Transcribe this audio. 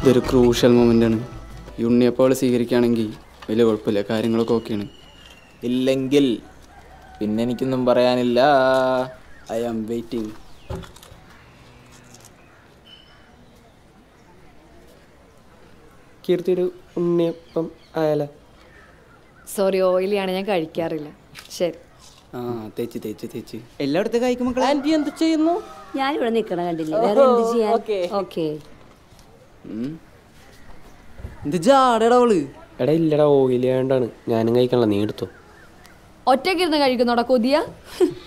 ഇതൊരു crucial moment ആണ് ഈ ഉണ്ണിയപ്പോൾ സ്വീകരിക്കുകയാണെങ്കിൽ വലിയ കുഴപ്പമില്ല കാര്യങ്ങളൊക്കെ ഓക്കെയാണ് ഇല്ലെങ്കിൽ പിന്നെ എനിക്കൊന്നും പറയാനില്ല ഐ ആം വെയിറ്റിംഗ് കീർത്തി ഒരു ഉണ്ണിയപ്പം ആയാലോ സോറി ഓയിലിയാണ് ഞാൻ കഴിക്കാറില്ല ശരി ആ തേച്ച് തേച്ച് തേച്ച് എല്ലായിടത്തും കഴിക്കും മക്കളെ ആന്റി എന്ത് ചെയ്യുന്നു ഞാനിവിടെ നിൽക്കണ കണ്ടില്ലേ വേറെ എന്ത് ചെയ്യാൻ ഓക്കെ എന്ത് ജാടടാ അവള് എടാ ഇല്ലടാ ഓയിലാണ്ടാണ് ഞാനും കഴിക്കണല്ലോ നീ എടുത്തോ ഒറ്റയ്ക്കിരുന്ന് കഴിക്കുന്നോടാ കൊതിയ